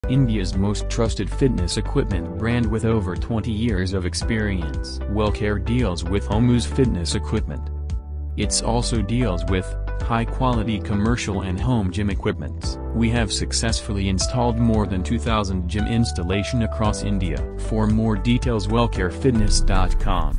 India's most trusted fitness equipment brand with over 20 years of experience. Wellcare deals with Omu's fitness equipment. It's also deals with high quality commercial and home gym equipments. We have successfully installed more than 2000 gym installation across India. For more details wellcarefitness.com.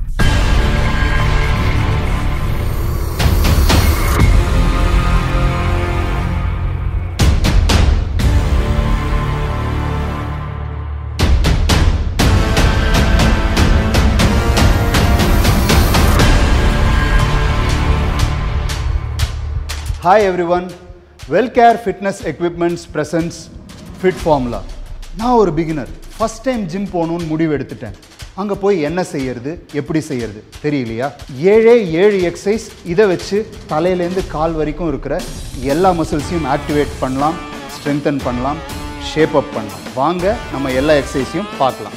Hi everyone, Wellcare Fitness Equipments presents Fit Formula. நான் ஒரு beginner first time gym போகணும்னு முடிவு எடுத்துட்டேன் அங்கே போய் என்ன செய்யறது எப்படி செய்யறது தெரியலையா ஏழே ஏழு எக்ஸசைஸ் இதை வச்சு தலையிலேருந்து கால் வரைக்கும் இருக்கிற எல்லா மசில்ஸையும் ஆக்டிவேட் பண்ணலாம் ஸ்ட்ரென்தன் பண்ணலாம் ஷேப் அப் பண்ணலாம் வாங்க நம்ம எல்லா எக்ஸசைஸையும் பார்க்கலாம்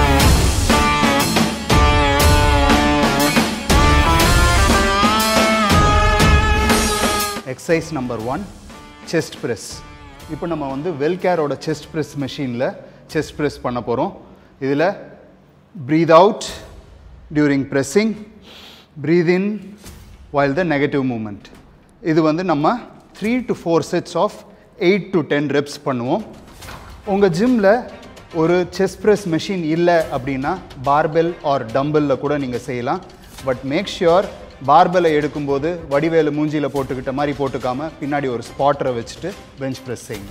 exercise number one chest press இப்போ நம்ம வந்து வெல்கேரோட செஸ்ட் ப்ரெஸ் மெஷினில் செஸ்ட் ப்ரெஸ் பண்ண போகிறோம் இதில் breathe out during pressing breathe in while the negative movement இது வந்து நம்ம three to four sets of eight to ten reps பண்ணுவோம் உங்கள் ஜிம்மில் ஒரு செஸ்ட் ப்ரெஸ் மெஷின் இல்லை அப்படின்னா பார்பெல் ஆர் டம்பிளில் கூட நீங்கள் செய்யலாம் பட் மேக் ஷியோர் பார்பெலை எடுக்கும்போது வடிவேலு மூஞ்சியில் போட்டுக்கிட்ட மாதிரி போட்டுக்காம பின்னாடி ஒரு ஸ்பாட்டரை வச்சுட்டு பெஞ்ச் ப்ரெஸ் செய்யுங்க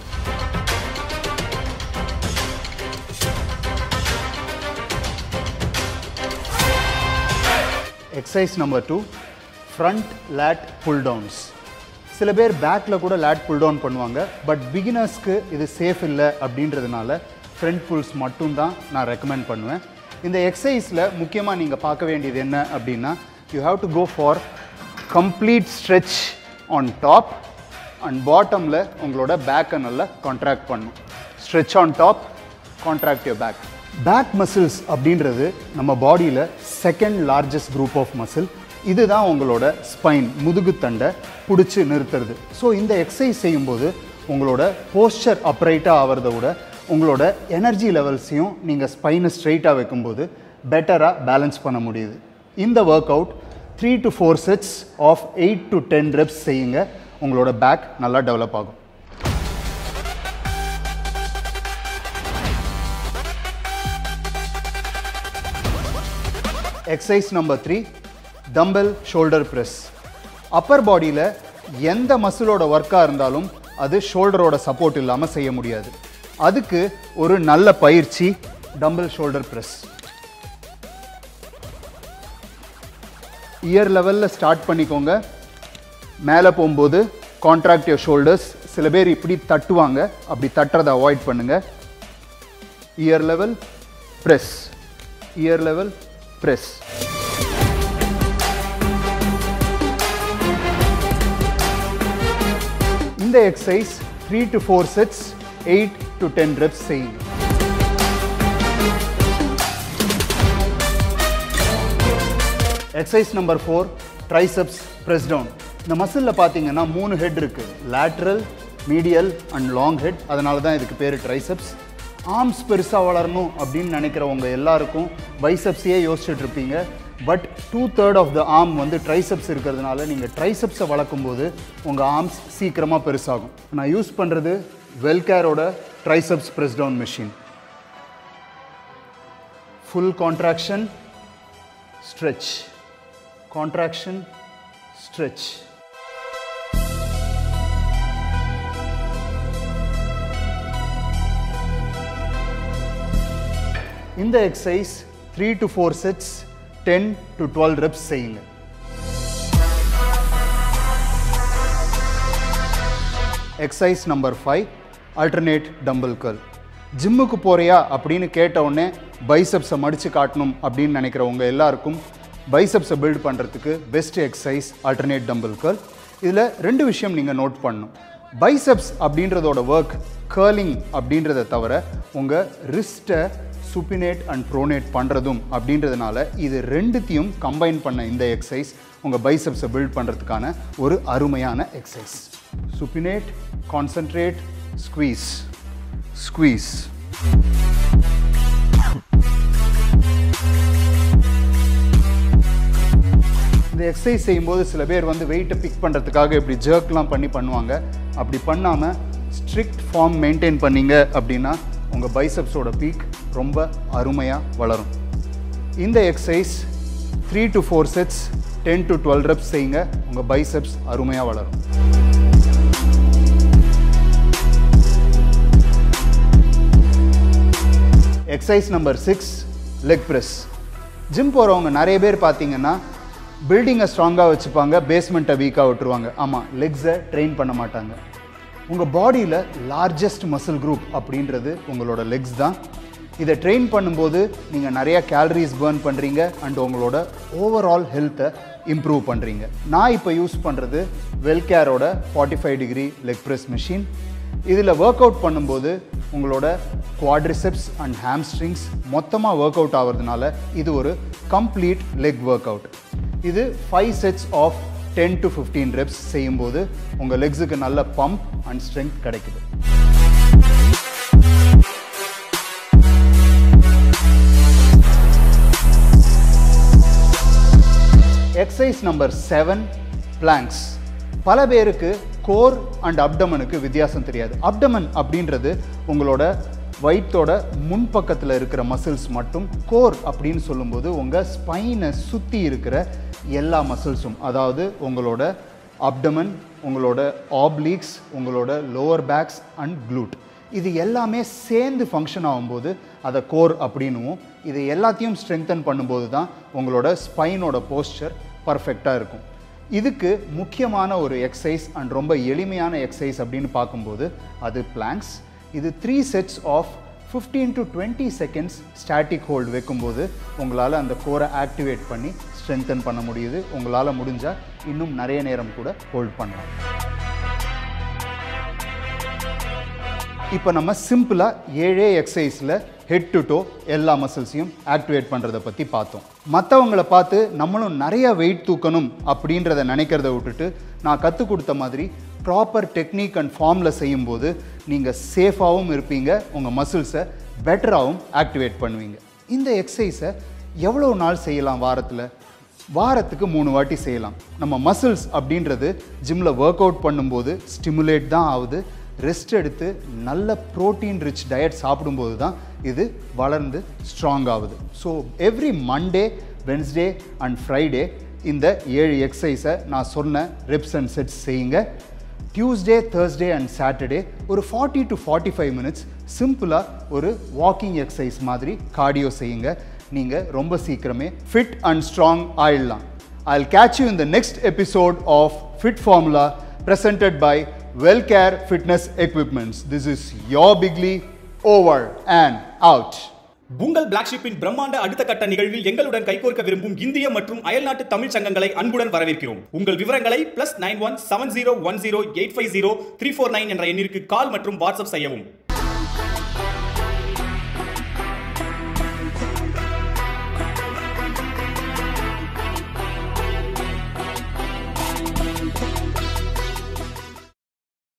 exercise number two front lat pull downs சில பேர் பேக்கில் கூட லேட் புல் டவுன் பண்ணுவாங்க பட் பிகினர்ஸ்க்கு இது சேஃப் இல்லை அப்படின்றதுனால ஃப்ரண்ட் புல்ஸ் மட்டும்தான் நான் ரெக்கமெண்ட் பண்ணுவேன் இந்த எக்ஸசைஸில் முக்கியமாக நீங்கள் பார்க்க வேண்டியது என்ன அப்படின்னா you have to go for complete stretch on top and பாட்டமில் உங்களோட பேக்கை நல்லா கான்ட்ராக்ட் பண்ணும் stretch on top contract your back back muscles அப்படின்றது நம்ம பாடியில் second largest group of muscle இதுதான் உங்களோட ஸ்பைன் முதுகுத்தண்டை பிடிச்சி நிறுத்துறது ஸோ இந்த எக்ஸசைஸ் செய்யும்போது உங்களோட போஸ்டர் அப்ரைட்டாக ஆகிறத விட உங்களோட எனர்ஜி லெவல்ஸையும் நீங்கள் ஸ்பைனை ஸ்ட்ரைட்டாக வைக்கும்போது பெட்டராக பேலன்ஸ் பண்ண முடியுது இந்த workout three to four sets of eight to ten reps செய்யுங்க உங்களோட பேக் நல்லா டெவலப் ஆகும் exercise number three dumbbell shoulder press upper பாடியில் எந்த மசிலோட ஒர்க்காக இருந்தாலும் அது ஷோல்டரோட சப்போர்ட் இல்லாமல் செய்ய முடியாது அதுக்கு ஒரு நல்ல பயிற்சி டம்பிள் ஷோல்டர் ப்ரெஸ் இயர் லெவலில் ஸ்டார்ட் பண்ணிக்கோங்க மேலே போகும்போது கான்ட்ராக்ட் யோர் ஷோல்டர்ஸ் சில பேர் இப்படி தட்டுவாங்க அப்படி தட்டுறதை அவாய்ட் பண்ணுங்க ear level press ear level press இந்த exercise three to four sets eight to ten reps செய்யுங்க exercise number four triceps press down இந்த மசிலில் பார்த்தீங்கன்னா மூணு ஹெட் இருக்குது lateral medial and long head அதனால தான் இதுக்கு பேர் ட்ரைசெப்ஸ் ஆர்ம்ஸ் பெருசாக வளரணும் அப்படின்னு நினைக்கிறவங்க எல்லாருக்கும் பைசெப்ஸையே யோசிச்சுட்டு இருப்பீங்க but two third of the arm வந்து ட்ரைசெப்ஸ் இருக்கிறதுனால நீங்கள் ட்ரைசெப்ஸை வளர்க்கும் போது உங்கள் ஆர்ம்ஸ் சீக்கிரமாக பெருசாகும் நான் யூஸ் பண்ணுறது வெல்கேரோட triceps press down machine full contraction stretch contraction stretch இந்த exercise three to four sets ten to twelve reps செய்யுங்க exercise number five alternate dumbbell curl ஜிம்முக்கு போறியா அப்படின்னு கேட்ட உடனே பைசப்ஸை மடித்து காட்டணும் அப்படின்னு நினைக்கிறவங்க எல்லாருக்கும் பைசப்ஸை பில்ட் பண்ணுறதுக்கு best exercise alternate dumbbell curl இதில் ரெண்டு விஷயம் நீங்கள் நோட் பண்ணணும் பைசப்ஸ் அப்படின்றதோட ஒர்க் கேர்லிங் அப்படின்றத தவிர உங்கள் ரிஸ்ட்டை சுப்பினேட் அண்ட் ப்ரோனேட் பண்ணுறதும் அப்படின்றதுனால இது ரெண்டுத்தையும் கம்பைன் பண்ண இந்த எக்ஸசைஸ் உங்கள் பைசப்ஸை பில்ட் பண்ணுறதுக்கான ஒரு அருமையான exercise supinate concentrate squeeze squeeze இந்த எக்ஸசைஸ் செய்யும்போது சில பேர் வந்து வெயிட்டை பிக் பண்ணுறதுக்காக இப்படி ஜர்க்லாம் பண்ணி பண்ணுவாங்க அப்படி பண்ணாமல் ஸ்ட்ரிக்ட் ஃபார்ம் மெயின்டைன் பண்ணீங்க அப்படின்னா உங்கள் பைசப்ஸோட பீக் ரொம்ப அருமையாக வளரும் இந்த exercise three to four sets ten to twelve reps செய்யுங்க உங்கள் பைசப்ஸ் அருமையாக வளரும் exercise number six leg press gym போகிறவங்க நிறைய பேர் பார்த்தீங்கன்னா பில்டிங்கை ஸ்ட்ராங்காக வச்சுப்பாங்க பேஸ்மெண்ட்டை வீக்காக விட்டுருவாங்க ஆமாம் லெக்ஸை ட்ரெயின் பண்ண மாட்டாங்க உங்கள் பாடியில் லார்ஜஸ்ட் மசில் குரூப் அப்படின்றது உங்களோட லெக்ஸ் தான் இதை ட்ரெயின் பண்ணும்போது நீங்கள் நிறைய கேலரிஸ் பேர்ன் பண்ணுறீங்க அண்ட் உங்களோட ஓவரால் ஹெல்த்தை இம்ப்ரூவ் பண்ணுறீங்க நான் இப்போ யூஸ் பண்ணுறது வெல்கேரோட forty five degree leg press machine இதில் ஒர்க் அவுட் பண்ணும்போது உங்களோட குவாட்ரிசெப்ஸ் அண்ட் ஹாம்ஸ்ட்ரிங்ஸ் மொத்தமாக ஒர்க் அவுட் ஆகிறதுனால இது ஒரு கம்ப்ளீட் லெக் ஒர்க் அவுட் இது five sets of ten to fifteen reps செய்யும்போது உங்கள் லெக்ஸுக்கு நல்ல பம்ப் அண்ட் ஸ்ட்ரென்த் கிடைக்குது எக்ஸசைஸ் நம்பர் செவன் பிளாங்க்ஸ் பல பேருக்கு கோர் அண்ட் அப்டமனுக்கு வித்தியாசம் தெரியாது அப்டமன் அப்படின்றது உங்களோட வயிற்றோட முன்பக்கத்தில் இருக்கிற மசில்ஸ் மட்டும் கோர் அப்படின்னு சொல்லும்போது உங்கள் ஸ்பைனை சுற்றி இருக்கிற எல்லா மசில்ஸும் அதாவது உங்களோட அப்டமன் உங்களோட ஆப்லீக்ஸ் உங்களோட லோவர் பேக்ஸ் அண்ட் க்ளூட் இது எல்லாமே சேர்ந்து ஃபங்க்ஷன் ஆகும்போது அதை கோர் அப்படின்னுவோம் இது எல்லாத்தையும் ஸ்ட்ரெங்தன் பண்ணும்போது தான் உங்களோட ஸ்பைனோட போஸ்டர் பர்ஃபெக்டாக இருக்கும் இதுக்கு முக்கியமான ஒரு எக்ஸசைஸ் அண்ட் ரொம்ப எளிமையான எக்ஸசைஸ் அப்படின்னு பார்க்கும்போது அது பிளாங்க்ஸ் இது three sets of fifteen to twenty seconds static hold வைக்கும்போது உங்களால் அந்த கோரை ஆக்டிவேட் பண்ணி ஸ்ட்ரென்தன் பண்ண முடியுது உங்களால் முடிஞ்சால் இன்னும் நிறைய நேரம் கூட ஹோல்ட் பண்ணலாம் இப்போ நம்ம சிம்பிளாக ஏழே எக்ஸசைஸில் ஹெட் டு டோ எல்லா மசில்ஸையும் ஆக்டிவேட் பண்ணுறதை பற்றி பார்த்தோம் மற்றவங்கள பார்த்து நம்மளும் நிறைய வெயிட் தூக்கணும் அப்படின்றத நினைக்கிறத விட்டுட்டு நான் கற்றுக் கொடுத்த மாதிரி ப்ராப்பர் டெக்னிக் அண்ட் ஃபார்மில் செய்யும்போது நீங்கள் சேஃபாகவும் இருப்பீங்க உங்கள் மசில்ஸை பெட்டராகவும் ஆக்டிவேட் பண்ணுவீங்க இந்த எக்ஸசைஸை எவ்வளோ நாள் செய்யலாம் வாரத்தில் வாரத்துக்கு மூணு வாட்டி செய்யலாம் நம்ம மசில்ஸ் அப்படின்றது ஜிம்மில் ஒர்க் அவுட் பண்ணும்போது ஸ்டிமுலேட் தான் ஆகுது ரெஸ்ட் எடுத்து நல்ல ப்ரோட்டீன் ரிச் டயட் சாப்பிடும்போது தான் இது வளர்ந்து ஸ்ட்ராங் ஆகுது so every Monday Wednesday and Friday இந்த ஏழு எக்ஸசைஸை நான் சொன்ன ரெப்ஸ் அண்ட் செட்ஸ் செய்யுங்க டியூஸ்டே தேர்ஸ்டே அண்ட் சாட்டர்டே ஒரு forty to forty five minutes சிம்பிளாக ஒரு வாக்கிங் எக்ஸசைஸ் மாதிரி கார்டியோ செய்யுங்க நீங்கள் ரொம்ப சீக்கிரமே ஃபிட் அண்ட் ஸ்ட்ராங் ஆயிடலாம் I'll catch you in the next episode of Fit Formula presented by Wellcare Fitness Equipments. This is your Bigly over and out. உங்கள் black ஷிப்பின் பிரம்மாண்ட அடுத்த கட்ட நிகழ்வில் எங்களுடன் கைகோர்க்க விரும்பும் இந்திய மற்றும் அயல்நாட்டு தமிழ் சங்கங்களை அன்புடன் வரவேற்கிறோம் உங்கள் விவரங்களை plus nine one seven zero one zero eight five zero three four nine என்ற எண்ணிற்கு கால் மற்றும் வாட்ஸ்அப் செய்யவும்